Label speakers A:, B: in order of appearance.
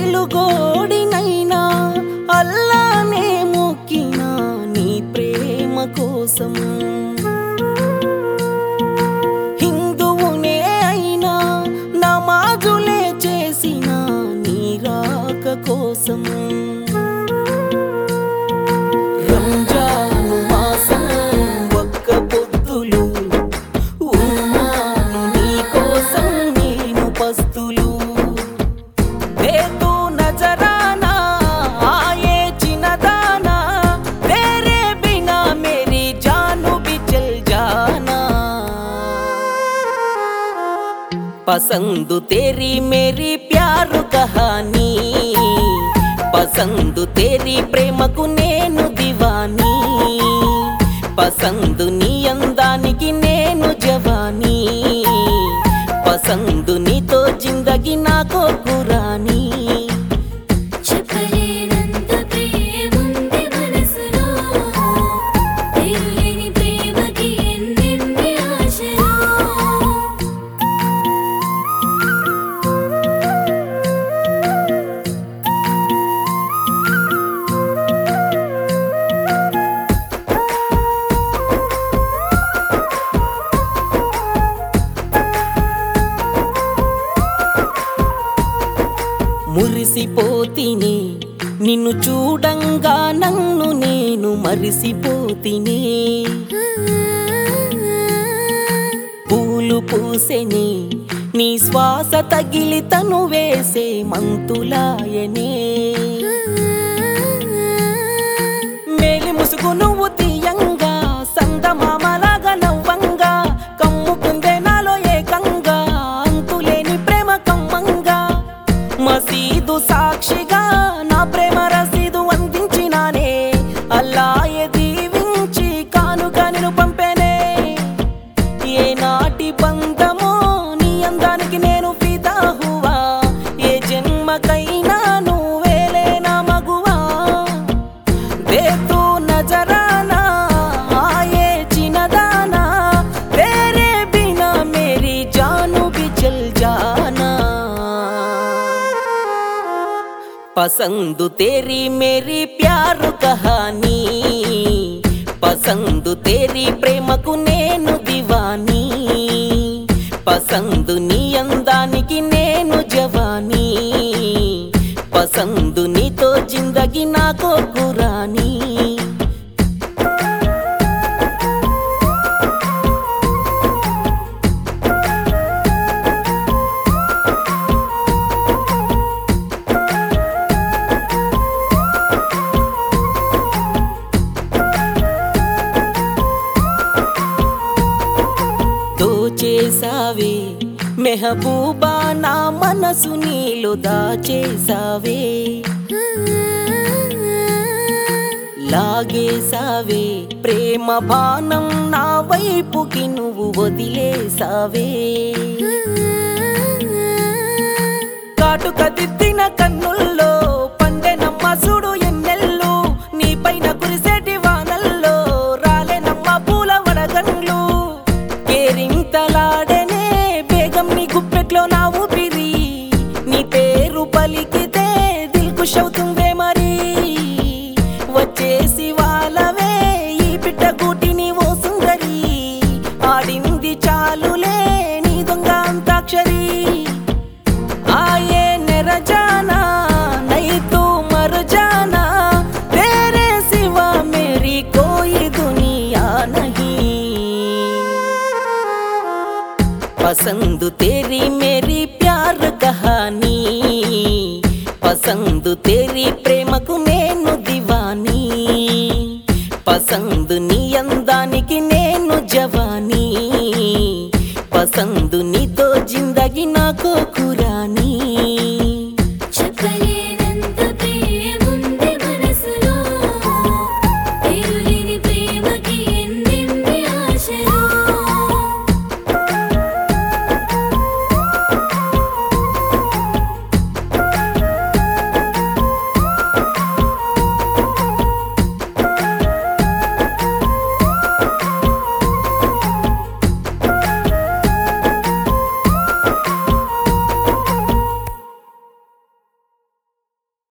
A: తెలుగోడినైనా అల్లానే మొక్కినా నీ ప్రేమ కోసం హిందువునే అయినా నమాజులే చేసిన నీ రాక కోసం రంజాను మాసం ఒక్క పొద్దులు ఉన్నాను నీ కోసం నేను పస్తులు బేతు నజరానా ఆయే చిన్నదానా तेरे बिना मेरी जानू भी चल जाना पसंद तेरी मेरी प्यार कहानी పసందు తేరి ప్రేమకు నేను దివానీ పసందు నీ అందానికి నేను జవానీ పసందు నీతో జిందగి నాకో కురానీ
B: చెప్పలేనంత ప్రేముంది మనసులో తెలియని ప్రేమకి ఎన్నెన్ని ఆశలు
A: మురిసిపోతినే నిన్ను చూడంగా నన్ను నేను మరిసిపోతినే పూలు పూసెనే నీ శ్వాస తగిలి తను వేసే మంతులాయనే మేలి ముసుగు నువ్వు తీయంగా సందమామలాగా నవ్వంగా కమ్ముకుందే నాలో ఏకంగా అంతులేని ప్రేమ కమ్మంగా మసీదు సాక్షిగా నా ప్రేమ రసీదు అందించినానే అల్లాయే దీవించి కానుక నేను పంపేనే ఏ నాటి బంధమో నీ అందానికి నేను ఫిదా హువా ఏ జన్మకైనా నువ్వేలే నా మగువా दे तू नजराना आए चिनदाना तेरे बिना मेरी जानू भी चल जाना पसंद तेरी मेरी प्यार कहानी పసందు తేరి ప్రేమకు నేను దివానీ పసందు నీ అందానికి నేను జవానీ పసందు నీతో జిందగి నాకో కురానీ దోచేసావే మెహబూబా నా మనసు నీలో దాచేసావే లాగేసావే ప్రేమ బాణం నా వైపుకి నువ్వు వదిలేసావే కాటుక దిద్దిన కన్నుల్లో పండెనమ్మ చూడు ఎన్నెల్లు నీపైన కురిసేటి వానల్లో రాలేనమ్మ పూల వడగండ్లు కేరింతలాడనే బేగం నీ గుప్పెట్లో నా ఊపిరి నీ పేరు పలికితే దిల్కు షవుతుందే మరి వచ్చేసి వాళ్ళవే ఈ బిడ్డ గూటిని ఓ సుందరి ఆడింది చాలులే నీ దొంగ అంతాక్షరి आए न रजाना नहीं तू मर जाना तेरे सिवा मेरी कोई दुनिया नहीं पसंद तेरी मेरी